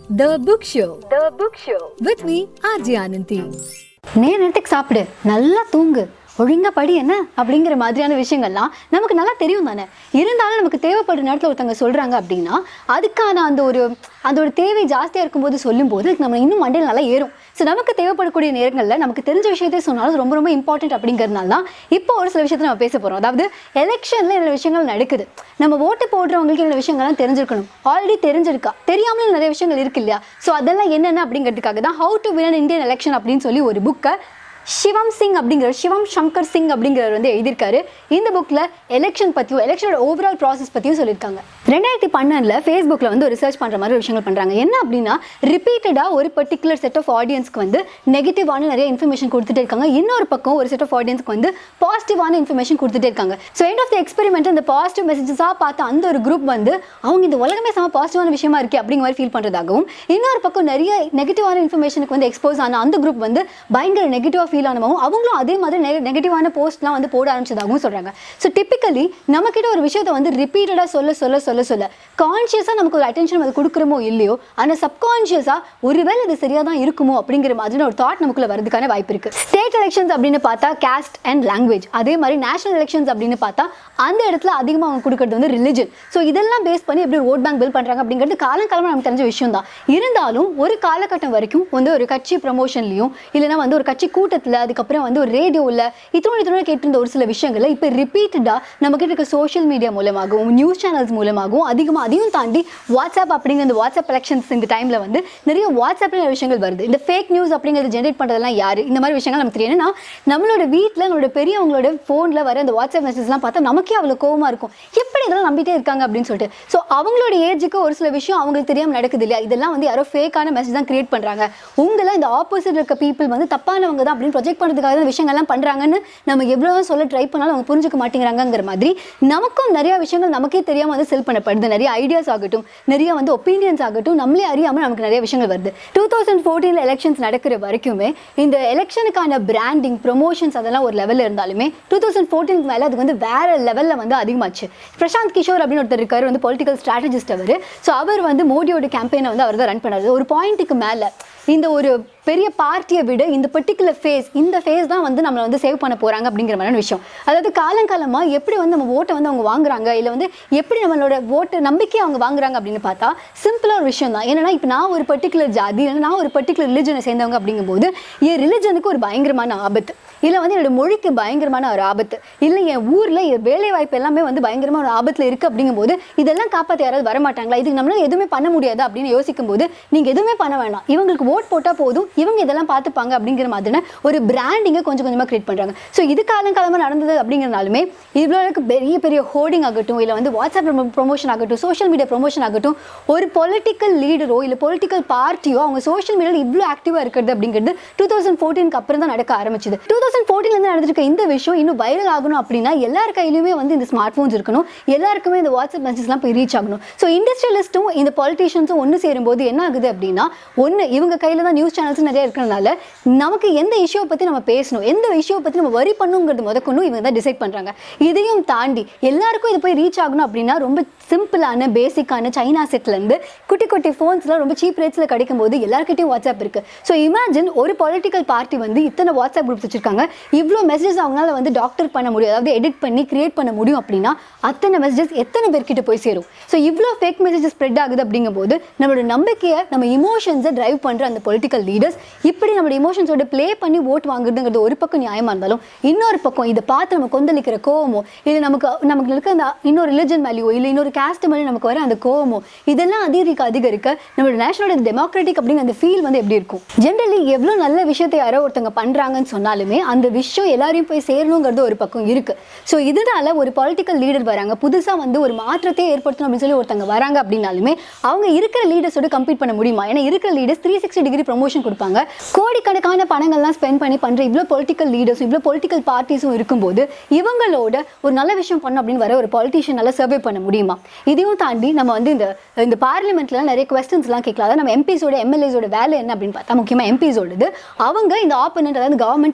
The Book Show. The Book Show. With me, RJ Ananthi. நேரத்துக்கு சாப்பிடு நல்லா தூங்கு ஒழுங்கா படி என்ன அப்படிங்கிற மாதிரியான விஷயங்கள்லாம் நமக்கு நல்லா தெரியும் தானே இருந்தாலும் நமக்கு தேவைப்படுற நேரத்தில் ஒருத்தவங்க சொல்கிறாங்க அப்படின்னா அதுக்கான அந்த ஒரு அந்த ஒரு தேவை ஜாஸ்தியாக இருக்கும்போது சொல்லும்போது அதுக்கு நம்ம இன்னும் மண்டையில் நல்லா ஏறும் ஸோ நமக்கு தேவைப்படக்கூடிய நேரங்களில் நமக்கு தெரிஞ்ச விஷயத்தை சொன்னாலும் ரொம்ப ரொம்ப இம்பார்ட்டன்ட் அப்படிங்கிறதுனால தான் இப்போ ஒரு சில விஷயத்தை நம்ம பேச போகிறோம் அதாவது எலெக்ஷனில் என்னென்ன விஷயங்கள் நடக்குது நம்ம ஓட்டு போடுறவங்களுக்கு என்னென்ன விஷயங்கள்லாம் தெரிஞ்சிருக்கணும் ஆல்ரெடி தெரிஞ்சிருக்கா தெரியாமலும் நிறைய விஷயங்கள் இருக்கு இல்லையா ஸோ அதெல்லாம் என்னென்ன அப்படிங்கிறதுக்காக தான் how to win Indian election அப்படின்னு சொல்லி ஒரு புக்கை சிவம் சிங் அப்படிங்கிற சிவம் சங்கர் சிங் அப்படிங்கிறவர் வந்து எழுதியிருக்காரு இந்த புக்கில் எலெக்ஷன் பற்றியும் எலெக்ஷனோட ஓவரால் ப்ராசஸ் பற்றியும் சொல்லியிருக்காங்க ரெண்டாயிரத்தி பன்னெண்டில் ஃபேஸ்புக்கில் வந்து ஒரு ரிசர்ச் பண்ணுற மாதிரி ஒரு விஷயங்கள் பண்ணுறாங்க என்ன அப்படின்னா ரிப்பீட்டடாக ஒரு பர்டிகுலர் செட் ஆஃப் ஆடியன்ஸ்க்கு வந்து நெகட்டிவான நிறைய இன்ஃபர்மேஷன் கொடுத்துட்டே இருக்காங்க இன்னொரு பக்கம் ஒரு செட் ஆஃப் ஆடியன்ஸ்க்கு வந்து பாசிட்டிவான இன்ஃபர்மேஷன் கொடுத்துட்டே இருக்காங்க so end of the experiment அந்த பாசிட்டிவ் மெசேஜஸாக பார்த்த அந்த ஒரு குரூப் வந்து அவங்க இந்த உலகமே செம பாசிட்டிவான விஷயமா இருக்கே அப்படிங்கிற மாதிரி ஃபீல் பண்ணுறதாகவும் இன்னொரு பக்கம் நிறைய நெகட்டிவான இன்ஃபர்மேஷனுக்கு வந்து எக்ஸ்போஸ் ஆன அந்த குரூப் வந்து பயங்கர நெகட்டிவாக ஃபீல் ஆனவும் அவங்களும் அதே மாதிரி நெ நெகட்டிவான போஸ்ட்லாம் வந்து போட ஆரம்பிச்சதாகவும் சொல்கிறாங்க ஸோ டிப்பிக்கலி நம்மக்கிட்ட ஒரு விஷயத்தை வந்து ரிப்பீட்டடாக சொல்ல சொல்ல சொல்ல சொல்ல கான்ஷியஸாக நமக்கு ஒரு அட்டென்ஷன் அது கொடுக்குறோமோ இல்லையோ ஆனால் சப்கான்ஷியஸாக ஒருவேளை இது சரியாக தான் இருக்குமோ அப்படிங்கிற மாதிரி ஒரு தாட் நமக்குள்ள வரதுக்கான வாய்ப்பு இருக்குது ஸ்டேட் எலெக்ஷன்ஸ் அப்படின்னு பார்த்தா கேஸ்ட் அண்ட் லாங்குவேஜ் அதே மாதிரி நேஷனல் எலெக்ஷன்ஸ் அப்படின்னு பார்த்தா அந்த இடத்துல அதிகமாக அவங்க கொடுக்கறது வந்து ரிலிஜன் ஸோ இதெல்லாம் பேஸ் பண்ணி எப்படி ஓட் பேங்க் பில் பண்ணுறாங்க அப்படிங்கிறது காலங்காலமாக நமக்கு தெரிஞ்ச விஷயம் தான் இருந்தாலும் ஒரு காலகட்டம் வரைக்கும் வந்து ஒரு கட்சி ப்ரமோஷன்லையும் இல்லைனா வந்து ஒரு கட்சி கூட்டத்தில் அதுக்கப்புறம் வந்து ஒரு ரேடியோவில் இத்தனோட இத்தனோட கேட்டிருந்த ஒரு சில விஷயங்களை இப்போ ரிப்பீட்டடாக நம்மக்கிட்ட இருக்க சோஷியல் மீடியா மூலமாகவும் நியூஸ் சேனல்ஸ் மூலமாகவும் அதிகமாக அதையும் தாண்டி வாட்ஸ்அப் அப்படிங்கிற இந்த வாட்ஸ்அப் எலெக்ஷன்ஸ் இந்த டைமில் வந்து நிறைய வாட்ஸ்அப்பில் நிறைய விஷயங்கள் வருது இந்த ஃபேக் நியூஸ் அப்படிங்கிறது ஜென்ரேட் பண்ணுறதெல்லாம் யார் இந்த மாதிரி விஷயங்கள் நமக்கு தெரியும் ஏன்னா நம்மளோட வீட்டில் நம்மளோட பெரியவங்களோட ஃபோனில் வர அந்த வாட்ஸ்அப் மெசேஜ்லாம் பார்த்தா நமக்கே அவ்வளோ கோவமாக இருக்கும் எப்படி இதெல்லாம் நம்பிட்டே இருக்காங்க அப்படின்னு சொல்லிட்டு ஸோ அவங்களோட ஏஜுக்கு ஒரு சில விஷயம் அவங்களுக்கு தெரியாமல் நடக்குது இல்லையா இதெல்லாம் வந்து யாரோ ஃபேக்கான மெசேஜ் தான் கிரியேட் பண்ணுறாங்க உங்களை இந்த ஆப்போசிட் இருக்க பீப்புள் வந்து தப்பானவங்க தான் அப்படின்னு ப்ரொஜெக்ட் பண்ணுறதுக்காக தான் விஷயங்கள்லாம் பண்ணுறாங்கன்னு நம்ம எவ்வளோ தான் சொல்ல ட்ரை பண்ணாலும் அவங்க புரிஞ்சுக்க மாட்டேங்கிறாங்கங்கிற மாதிரி நமக்கும் நிறைய விஷயங்கள் நமக்கே தெரியாமல் வந்து செல் பண்ணப்படுது நிறைய ஐடியாஸ் ஆகட்டும் நிறைய வந்து ஒப்பீனியன்ஸ் ஆகட்டும் நம்மளே அறியாமல் நமக்கு நிறைய விஷயங்கள் வருது டூ தௌசண்ட் ஃபோர்டீனில் எலெக்ஷன்ஸ் நடக்கிற வரைக்குமே இந்த எலெக்ஷனுக்கான பிராண்டிங் ப்ரொமோஷன்ஸ் அதெல்லாம் ஒரு லெவலில் இருந்தாலுமே டூ தௌசண்ட் ஃபோர்டீனுக்கு மேலே அது வந்து வேற லெவலில் வந்து அதிகமாச்சு பிரசாந்த் கிஷோர் அப்படின்னு ஒருத்தர் இருக்காரு வந்து பொலிட்டிக்கல் ஸ்ட்ராட்டஜிஸ்ட் அவர் ஸோ அவர் வந்து மோடியோட கேம்பெயினை வந்து அவர் தான் ரன் பண்ணாரு ஒரு பாயிண்ட்டுக்கு மேலே இந்த ஒரு பெரிய பார்ட்டியை விட இந்த பர்டிகுலர் ஃபேஸ் இந்த ஃபேஸ் தான் வந்து நம்மளை வந்து சேவ் பண்ண போகிறாங்க அப்படிங்கிற மாதிரியான விஷயம் அதாவது காலங்காலமாக எப்படி வந்து நம்ம ஓட்டை வந்து அவங்க வாங்குறாங்க இல்லை வந்து எப்படி நம்மளோட ஓட்டு நம்பிக்கை அவங்க வாங்குறாங்க அப்படின்னு பார்த்தா சிம்பிளாக ஒரு விஷயம் தான் ஏன்னா இப்போ நான் ஒரு பர்டிகுலர் ஜாதி இல்லை நான் ஒரு பர்டிகுலர் ரிலிஜனை சேர்ந்தவங்க அப்படிங்கும்போது என் ரிலிஜனுக்கு ஒரு பயங்கரமான ஆபத்து இல்லை வந்து என்னோட மொழிக்கு பயங்கரமான ஒரு ஆபத்து இல்லை என் ஊரில் என் வேலை வாய்ப்பு எல்லாமே வந்து பயங்கரமான ஒரு ஆபத்தில் இருக்குது அப்படிங்கும்போது இதெல்லாம் காப்பாற்ற யாராவது வரமாட்டாங்களா இதுக்கு நம்மளால எதுவுமே பண்ண முடியாது அப்படின்னு யோசிக்கும் போது நீங்கள் எதுவுமே பண்ண வேண்டாம் இவங்களுக்கு ஓட் போட்டால் போதும் இவங்க இதெல்லாம் பார்த்துப்பாங்க அப்படிங்கிற மாதிரியான ஒரு பிராண்டிங்கை கொஞ்சம் கொஞ்சமாக கிரியேட் பண்ணுறாங்க ஸோ இது காலங்காலமாக நடந்தது அப்படிங்கிறனாலுமே இவ்வளோ அளவுக்கு பெரிய பெரிய ஹோர்டிங் ஆகட்டும் இல்லை வந்து வாட்ஸ்அப் ப்ரொமோஷன் ஆகட்டும் சோஷியல் மீடியா ப்ரொமோஷன் ஆகட்டும் ஒரு பொலிட்டிக்கல் லீடரோ இல்லை பொலிட்டிக்கல் பார்ட்டியோ அவங்க சோஷியல் மீடியாவில் இவ்வளோ ஆக்டிவாக இருக்கிறது அப்படிங்கிறது டூ தௌசண்ட் ஃபோர்டீனுக்கு அப்புறம் தான் நடக்க ஆரம்பிச்சது டூ தௌசண்ட் ஃபோர்டீன்லேருந்து நடந்திருக்க இந்த விஷயம் இன்னும் வைரல் ஆகணும் அப்படின்னா எல்லார் கையிலுமே வந்து இந்த ஸ்மார்ட் ஃபோன்ஸ் இருக்கணும் எல்லாருக்குமே இந்த வாட்ஸ்அப் மெசேஜ்லாம் போய் ரீச் ஆகணும் ஸோ இண்டஸ்ட்ரியலிஸ்ட்டும் இந்த பாலிட்டிஷியன்ஸும் ஒன்று சேரும்போது என்ன ஆகுது அப்படின்னா ஒன்று இவங்க கையில் தான் நியூஸ் சேனல்ஸ் நிறைய இருக்கிறதுனால நமக்கு எந்த இஷ்யூவை பற்றி நம்ம பேசணும் எந்த இஷ்யூவை பற்றி நம்ம வரி பண்ணுங்கிறது முதற்கொண்டு இவங்க தான் டிசைட் பண்ணுறாங்க இதையும் தாண்டி எல்லாருக்கும் இது போய் ரீச் ஆகணும் அப்படின்னா ரொம்ப சிம்பிளான பேசிக்கான சைனா செட்லேருந்து குட்டி குட்டி ஃபோன்ஸ்லாம் ரொம்ப சீப் ரேட்ஸில் கிடைக்கும் போது எல்லாருக்கிட்டையும் வாட்ஸ்அப் இருக்குது ஸோ இமேஜின் ஒரு பொலிட்டிக்கல் பார்ட்டி வந்து இத்தனை வாட்ஸ்அப் குரூப்ஸ் வச்சிருக்காங்க இவ்வளோ மெசேஜஸ் அவங்களால வந்து டாக்டர் பண்ண முடியும் அதாவது எடிட் பண்ணி கிரியேட் பண்ண முடியும் அப்படின்னா அத்தனை மெசேஜஸ் எத்தனை பேர்கிட்ட போய் சேரும் ஸோ இவ்வளோ ஃபேக் மெசேஜஸ் ஸ்ப்ரெட் ஆகுது அப்படிங்கும்போது நம்மளோட நம்பிக்கையை நம்ம இமோஷன்ஸை டிரைவ் பண்ணுற அந்த பொலிட்டிக்கல் லீடர்ஸ் இப்படி நம்மளோட இமோஷன்ஸோட ப்ளே பண்ணி ஓட் வாங்குறதுங்கிறது ஒரு பக்கம் நியாயமாக இருந்தாலும் இன்னொரு பக்கம் இதை பார்த்து நம்ம கொந்தளிக்கிற கோவமோ இல்லை நமக்கு நமக்கு இருக்க அந்த இன்னொரு ரிலிஜன் வேல்யூ இல்லை இன்னொரு காஸ்ட் மேலே நமக்கு வர அந்த கோவமோ இதெல்லாம் அதிகரிக்க அதிகரிக்க நம்மளோட நேஷனோட டெமோக்ராட்டிக் அப்படிங்கிற அந்த ஃபீல் வந்து எப்படி இருக்கும் ஜென்ரலி எவ்வளோ நல்ல விஷயத்தை யாரோ ஒருத்தவங்க பண்ணுறாங்கன்னு சொன்னாலுமே அந்த விஷயம் எல்லாரையும் போய் சேரணுங்கிறது ஒரு பக்கம் இருக்கு ஸோ இதனால ஒரு பொலிட்டிக்கல் லீடர் வராங்க புதுசாக வந்து ஒரு மாற்றத்தை ஏற்படுத்தணும் அப்படின்னு சொல்லி ஒருத்தவங்க வராங்க அப்படின்னாலுமே அவங்க இருக்கிற லீடர்ஸோட கம்பீட் பண்ண முடியுமா ஏன்னா இருக்கிற leaders three sixty degree promotion கொடுப்பாங்க கோடிக்கணக்கான பணங்கள்லாம் ஸ்பெண்ட் பண்ணி பண்ணுற இவ்வளோ பொலிட்டிக்கல் லீடர்ஸும் இவ்வளோ பொலிட்டிக்கல் பார்ட்டிஸும் இருக்கும்போது இவங்களோட ஒரு நல்ல விஷயம் பண்ணணும் அப்படின்னு வர ஒரு பொலிட்டிஷியனால சர்வே பண்ண முடியுமா இதையும் தாண்டி நம்ம வந்து இந்த இந்த பார்லிமெண்ட்லாம் நிறைய கொஸ்டின்ஸ்லாம் கேட்கலாம் அதாவது நம்ம எம்பிஸோட எம்எல்ஏஸோட வேலை என்ன அப்படின்னு பார்த்தா முக்கியமாக எம்பிஸோடது அவங்க இந்த ஆப்போனண்ட் அதாவது கவர்மெண்ட் என்னென்ன விஷயங்கள்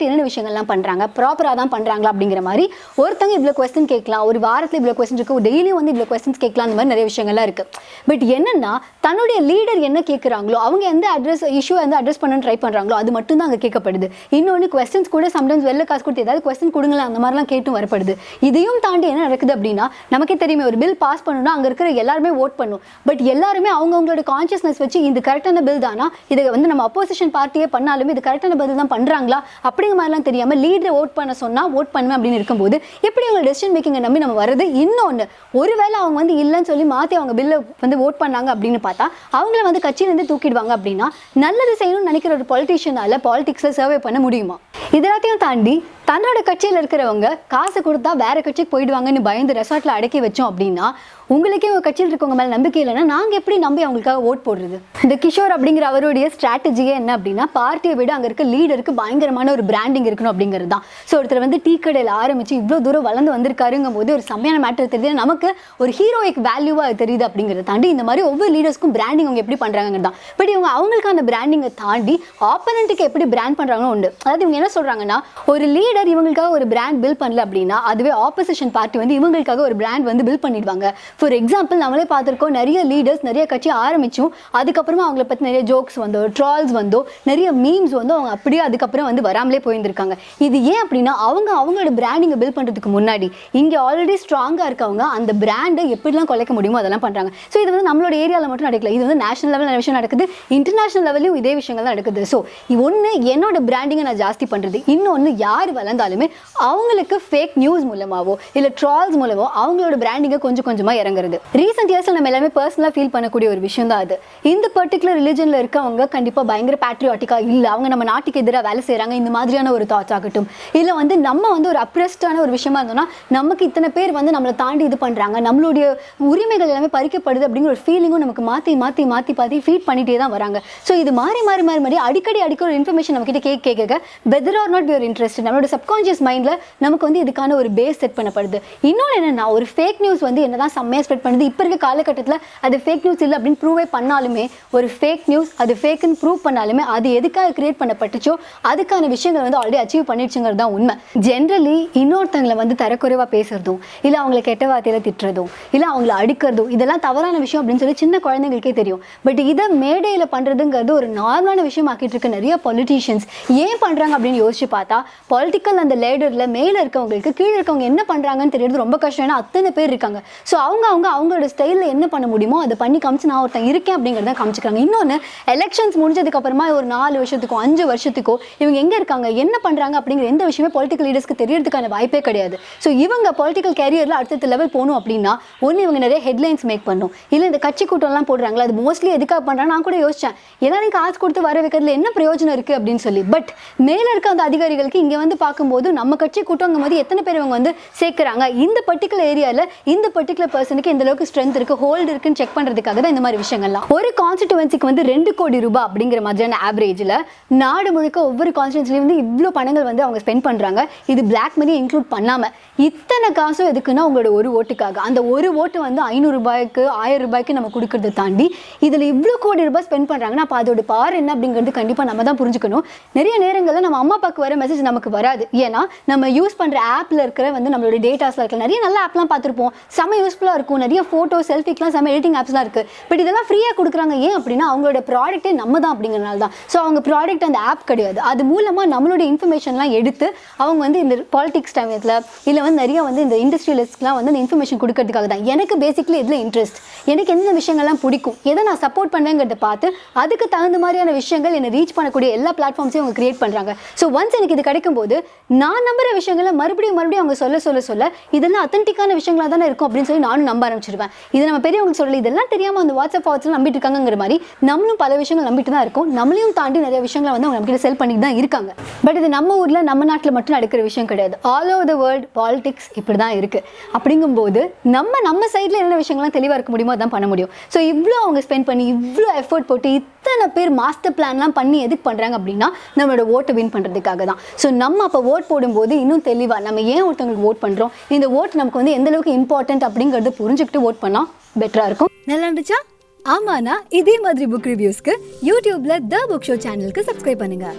விஷயங்கள்லாம் பண்ணுறாங்க ப்ராப்பராக தான் பண்ணுறாங்களா அப்படிங்கிற மாதிரி ஒருத்தங்க இவ்வளோ கொஸ்டின் கேட்கலாம் ஒரு வாரத்தில் இவ்வளோ கொஸ்டின் இருக்கு டெய்லியும் வந்து இவ்வளோ கொஸ்டின்ஸ் கேட்கலாம் அந்த மாதிரி நிறைய விஷயங்கள்லாம் இருக்குது பட் என்னன்னா தன்னுடைய லீடர் என்ன கேட்குறாங்களோ அவங்க எந்த அட்ரஸ் இஷ்யூ எந்த அட்ரஸ் பண்ணணும்னு ட்ரை பண்ணுறாங்களோ அது மட்டும் தான் அங்கே கேட்கப்படுது இன்னொன்று கொஸ்டின்ஸ் கூட சம்டைம்ஸ் வெளில காசு கொடுத்து ஏதாவது கொஸ்டின் கொடுங்களேன் அந்த மாதிரிலாம் கேட்டும் வரப்படுது இதையும் தாண்டி என்ன நடக்குது அப்படின்னா நமக்கே தெரியுமே ஒரு பில் பாஸ் பண்ணணும்னா அங்கே இருக்கிற எல்லாருமே ஓட் பண்ணும் பட் எல்லாருமே அவங்கவுங்களோட கான்ஷியஸ்னஸ் வச்சு இது கரெக்டான பில் தானா இதை வந்து நம்ம அப்போசிஷன் பார்ட்டியே பண்ணாலுமே இது கரெக்டான பில் தான் பண்ணுறாங்களா அப்படிங்கிற மாதிரிலாம் தெரியாமல் லீடரை ஓட் பண்ண சொன்னால் ஓட் பண்ணுவேன் அப்படின்னு இருக்கும்போது எப்படி அவங்க டெசிஷன் மேக்கிங்கை நம்பி நம்ம வருது இன்னொன்று ஒருவேளை அவங்க வந்து இல்லைன்னு சொல்லி மாற்றி அவங்க பில்லை வந்து ஓட் பண்ணாங்க அப்படின்னு பார்த்தா அவங்கள வந்து கட்சியிலேருந்து தூக்கிடுவாங்க அப்படின்னா நல்லது செய்யணும்னு நினைக்கிற ஒரு பொலிட்டிஷியனால பாலிடிக்ஸில் சர்வே பண்ண முடியுமா இதெல்லாத்தையும் தாண்டி தன்னோட கட்சியில் இருக்கிறவங்க காசு கொடுத்தா வேற கட்சிக்கு போயிடுவாங்கன்னு பயந்து ரெசார்ட்டில் அடக்கி வச்சோம் அப்படின்னா உங்களுக்கே உங்கள் கட்சியில் இருக்கவங்க மேலே நம்பிக்கை இல்லைன்னா நாங்கள் எப்படி நம்பி அவங்களுக்காக ஓட் போடுறது இந்த கிஷோர் அப்படிங்கிற அவருடைய ஸ்ட்ராட்டஜியே என்ன அப்படின்னா பார்ட்டியை விட அங்கே இருக்க லீடருக்கு பயங்கரமான ஒரு பிராண்டிங் இருக்கணும் அப்படிங்கிறது தான் ஸோ ஒருத்தர் வந்து டீ கடையில் ஆரம்பிச்சு இவ்வளோ தூரம் வளர்ந்து வந்திருக்காருங்கும் போது ஒரு செம்மையான மேட்டர் தெரியுது நமக்கு ஒரு ஹீரோயிக் வேல்யூவாக தெரியுது அப்படிங்கிறத தாண்டி இந்த மாதிரி ஒவ்வொரு லீடர்ஸ்க்கும் பிராண்டிங் அவங்க எப்படி பண்ணுறாங்கிறது தான் பட் இவங்க அவங்களுக்கான பிராண்டிங்கை தாண்டி ஆப்பனண்ட்டுக்கு எப்படி பிராண்ட் பண்ணுறாங்கன்னு உண்டு அதாவது இவங்க என்ன சொல்கிறாங்கன்னா ஒரு லீடர் இவங்களுக்காக ஒரு பிராண்ட் பில் பண்ணல அப்படின்னா அதுவே ஆப்போசிஷன் பார்ட்டி வந்து இவங்களுக்காக ஒரு பிராண்ட் வந்து பில் பண்ணிடுவாங்க ஃபார் எக்ஸாம்பிள் நம்மளே பார்த்துருக்கோம் நிறைய லீடர்ஸ் நிறைய கட்சி ஆரம்பிச்சும் அதுக்கப்புறமா அவங்கள பற்றி நிறைய ஜோக்ஸ் வந்தோ ட்ரால்ஸ் வந்தோ நிறைய மீம்ஸ் வந்து அவங்க அப்படியே அதுக்கப்புறம் வந்து வராமலே போயிருந்திருக்காங்க இது ஏன் அப்படின்னா அவங்க அவங்களோட பிராண்டிங்கை பில் பண்ணுறதுக்கு முன்னாடி இங்கே ஆல்ரெடி ஸ்ட்ராங்காக இருக்கவங்க அந்த பிராண்டை எப்படிலாம் குலைக்க முடியுமோ அதெல்லாம் பண்ணுறாங்க ஸோ இது வந்து நம்மளோட ஏரியாவில் மட்டும் நடக்கல இது வந்து நேஷனல் லெவலில் நிறைய விஷயம் நடக்குது இன்டர்நேஷனல் லெவலையும் இதே விஷயங்கள் தான் நடக்குது ஸோ ஒன்று என்னோட பிராண்டிங்கை நான் ஜாஸ்தி பண்ணுறது இன்னொன்று யார் வளர்ந்தாலுமே அவங்களுக்கு ஃபேக் நியூஸ் மூலமாவோ இல்லை ட்ரால்ஸ் மூலமோ அவங்களோட பிராண்டிங்கை கொஞ்சம் கொஞ்சமாக இறங்குறது ரீசெண்ட் இயர்ஸில் நம்ம எல்லாமே பர்சனலாக ஃபீல் பண்ணக்கூடிய ஒரு விஷயம் தான் அது இந்த பர்டிகுலர் ரிலிஜனில் இருக்கவங்க கண்டிப்பாக பயங்கர பேட்ரியாட்டிக்காக இல்லை அவங்க நம்ம நாட்டுக்கு எதிராக வேலை செய்கிறாங்க இந்த மாதிரியான ஒரு தாட்ஸ் ஆகட்டும் இல்லை வந்து நம்ம வந்து ஒரு அப்ரெஸ்டான ஒரு விஷயமா இருந்தோம்னா நமக்கு இத்தனை பேர் வந்து நம்மளை தாண்டி இது பண்ணுறாங்க நம்மளுடைய உரிமைகள் எல்லாமே பறிக்கப்படுது அப்படிங்கிற ஒரு ஃபீலிங்கும் நமக்கு மாற்றி மாற்றி மாற்றி மாற்றி ஃபீட் பண்ணிகிட்டே தான் வராங்க ஸோ இது மாறி மாறி மாறி மாறி அடிக்கடி அடிக்கடி ஒரு இன்ஃபர்மேஷன் நம்ம கிட்ட கேட்க கேட்க whether or not your interest நம்மளோட சப்கான்ஷியஸ் மைண்டில் நமக்கு வந்து இதுக்கான ஒரு பேஸ் செட் பண்ணப்படுது இன்னொன்று என்னன்னா ஒரு ஃபேக் நியூஸ் வந்து என்னதான் செம்மையாக ஸ்ப்ரெட் பண்ணுது இப்போ இருக்க காலகட்டத்தில் அது ஃபேக் நியூஸ் இல்லை அப்படின்னு ப்ரூவே பண்ணாலுமே ஒரு ஃபேக் நியூஸ் அது ஃபேக்குன்னு ப்ரூவ் பண்ணாலுமே அது எதுக்காக கிரியேட் பண்ணப்பட்டுச்சோ அதுக்கான விஷயங்கள் வந்து ஆல்ரெடி அச்சீவ் பண்ணிடுச்சுங்கிறது தான் உண்மை ஜென்ரலி இன்னொருத்தங்களை வந்து தரக்குறைவாக பேசுறதும் இல்லை அவங்கள கெட்ட வார்த்தையில் திட்டுறதும் இல்லை அவங்கள அடிக்கிறதும் இதெல்லாம் தவறான விஷயம் அப்படின்னு சொல்லி சின்ன குழந்தைங்களுக்கே தெரியும் பட் இதை மேடையில் பண்ணுறதுங்கிறது ஒரு நார்மலான விஷயம் ஆக்கிட்டு இருக்க நிறைய பொலிட்டீஷியன்ஸ் ஏன் பண்ணுறாங்க அப்படின்னு யோசிச்சு பார்த்தா பொலிட்டிக்கல் அந்த லேடரில் மேலே இருக்கவங்களுக்கு கீழே இருக்கவங்க என்ன பண்ணுறாங்கன்னு தெரியறது ரொம்ப கஷ்டம் ஏன்னா அத்தனை பேர் இருக்காங்க ஸோ அவங்க அவங்க அவங்களோட ஸ்டைலில் என்ன பண்ண முடியுமோ அதை பண்ணி காமிச்சு நான் ஒருத்தன் இருக்கேன் அப்படிங்கிறத காமிச்சிக்கிறாங்க இன்னொன்று எலெக்ஷன்ஸ் முடிஞ்சதுக்கு அப்புறமா ஒரு நாலு வருஷத்துக்கோ அஞ்சு வருஷத்துக்கோ இவங்க எங்கே இருக்காங்க என்ன பண்ணுறாங்க அப்படிங்கிற எந்த விஷயமே பொலிட்டிக்கல் லீடர்ஸ்க்கு தெரியறதுக்கான வாய்ப்பே கிடையாது ஸோ இவங்க பொலிட்டிக்கல் கேரியரில் அடுத்த லெவல் போகணும் அப்படின்னா ஒன்று இவங்க நிறைய ஹெட்லைன்ஸ் மேக் பண்ணும் இல்லை இந்த கட்சி கூட்டம்லாம் போடுறாங்களா அது மோஸ்ட்லி எதுக்காக பண்ணுறாங்க நான் கூட யோசிச்சேன் எல்லாரும் காசு கொடுத்து வர வைக்கிறதுல என்ன பிரயோஜனம் இருக்குது அப்படின்னு சொல்லி பட் மேலே இருக்க அந்த அதிகாரிகளுக்கு இங்கே வந்து பார்க்கும்போது நம்ம கட்சி கூட்டங்கும் போது எத்தனை பேர் இவங்க வந்து சேர்க்குறாங்க இந்த பர்டிகுலர் ஏரியாவில் இந்த பர்டிகுலர் பர்சனுக்கு எந்த அளவுக்கு ஸ்ட்ரென்த் இருக்குது ஹோல்டு இருக்குன்னு செக் பண்ணுறதுக்காக தான் இந்த மாதிரி விஷயங்கள்லாம் ஒரு கான்ஸ்டிடுவன்சிக்கு வந்து ரெண்டு கோடி ரூபாய் அப்படிங்கிற மாதிரியான ஆவரேஜில் நாடு முழுக்க ஒவ்வொரு கான்ஸ்டிடுவன்சிலையும் வந்து இவ்வளோ பணங்கள் வந்து அவங்க ஸ்பெண்ட் பண்ணுறாங்க இது பிளாக் மணி இன்க்ளூட் பண்ணாமல் இத்தனை காசும் எதுக்குன்னா உங்களோட ஒரு ஓட்டுக்காக அந்த ஒரு ஓட்டு வந்து ஐநூறு ரூபாய்க்கு ஆயிரம் ரூபாய்க்கு நம்ம கொடுக்கறத தாண்டி இதில் இவ்வளோ கோடி ரூபாய் ஸ்பெண்ட் பண்ணுறாங்கன்னா அப்போ அதோட பார் என்ன அப்படிங்கிறது கண்டிப்பாக நம்ம தான் புரிஞ்சுக்கணும் நிறைய நேரங்களில் நம்ம அம்மா அப்பாவுக்கு வர மெசேஜ் நமக்கு வராது ஏன்னா நம்ம யூஸ் பண்ணுற ஆப்பில் இருக்கிற வந்து நம்மளோட டேட்டாஸில் இருக்க நிறைய நல்ல ஆப்லாம் பார்த்துருப்போம் செம்ம யூஸ்ஃபுல்லாக இருக்கும் நிறைய ஃபோட்டோ செல்ஃபிக்லாம் செம்ம எடிட்டிங் ஆப்ஸ்லாம் இருக்குது பட் இதெல்லாம் ஃப்ரீயாக கொடுக்குறாங்க ஏன் அப்படின்னா அவங்களோட ப்ராடக்ட்டே நம்ம தான் அப்படிங்கிறனால தான் ஸோ அவங்க ப்ராடக்ட் அந்த ஆப் கிடையாது அது மூலமாக நம்மளோட இன்ஃபர்மேஷன்லாம் எடுத்து அவங்க வந்து இந்த பாலிடிக்ஸ் டைமத்தில் இல்லை வந்து நிறைய வந்து இந்த இண்டஸ்ட்ரியலிஸ்ட்லாம் வந்து அந்த இன்ஃபர்மேஷன் கொடுக்கறதுக்காக தான் எனக்கு பேசிக்லி இதில் இன்ட்ரெஸ்ட் எனக்கு எந்த விஷயங்கள்லாம் பிடிக்கும் எதை நான் சப்போர்ட் பண்ணுறேங்கிறத பார்த்து அதுக்கு தகுந்த மாதிரியான விஷயங்கள் என்னை ரீச் பண்ணக்கூடிய எல்லா பிளாட்ஃபார்ம்ஸையும் அவங்க கிரியேட் பண்ணுறாங்க ஸோ ஒன்ஸ் எனக்கு இது கிடைக்கும் போது நான் நம்புற விஷயங்களை மறுபடியும் மறுபடியும் அவங்க சொல்ல சொல்ல சொல்ல இதெல்லாம் அத்தன்டிக்கான விஷயங்களாக தானே இருக்கும் அப்படின்னு சொல்லி நானும் நம்ப ஆரம்பிச்சிருவேன் இது நம்ம பெரியவங்களுக்கு சொல்லல இதெல்லாம் தெரியாமல் அந்த வாட்ஸ்அப் வாட்ஸ்அப் நம்பிட்டு இருக்காங்கிற மாதிரி நம்மளும் பல விஷயங்கள் நம்பிட்டு தான் இருக்கும் நம்மளையும் தாண்டி நிறைய விஷயங்களை வந்து அவங்க நம்மகிட்ட செல் பண்ணிட்டு தான் இருக்காங்க பட் இது நம்ம ஊரில் நம்ம நாட்டில் மட்டும் நடக்கிற விஷயம் கிடையாது all over the world politics இப்படி தான் இருக்குது அப்படிங்கும்போது நம்ம நம்ம சைடில் என்ன விஷயங்கள்லாம் தெளிவாக இருக்க முடியுமோ அதான் பண்ண முடியும் ஸோ இவ்வளோ அவங்க ஸ்பெண்ட் பண்ணி இவ்வளோ எஃபோர்ட் போட்டு இத்தனை பேர் மாஸ்டர் பிளான்லாம் பண்ணி எதுக்கு பண்ணுறாங்க அப்படின்னா நம்மளோட ஓட்டை வின் பண்ணுறதுக்காக தான் ஸோ நம்ம அப்போ ஓட் போடும்போது இன்னும் தெளிவாக நம்ம ஏன் ஒருத்தவங்களுக்கு ஓட் பண்ணுறோம் இந்த ஓட் நமக்கு வந்து எந்த அளவுக்கு இம்பார்ட்டன்ட் அப்படிங்கிறது புரிஞ்சுக்கிட்டு ஓட் பண்ணால் பெட்டராக இருக்கும் நல்லா இருந்துச்சா ஆமாண்ணா இதே மாதிரி புக் ரிவ்யூஸ்க்கு யூடியூப்ல த புக் ஷோ சேனலுக்கு சப்ஸ்கிரைப் பண்ணுங்க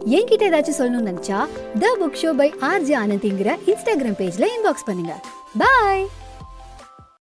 என்கிட்ட ஏதாச்சும் சொல்லணும்னு நினைச்சா the book show by RG ஆனந்திங்கிற இன்ஸ்டாகிராம் பேஜ்ல இன்பாக்ஸ் பண்ணுங்க பாய்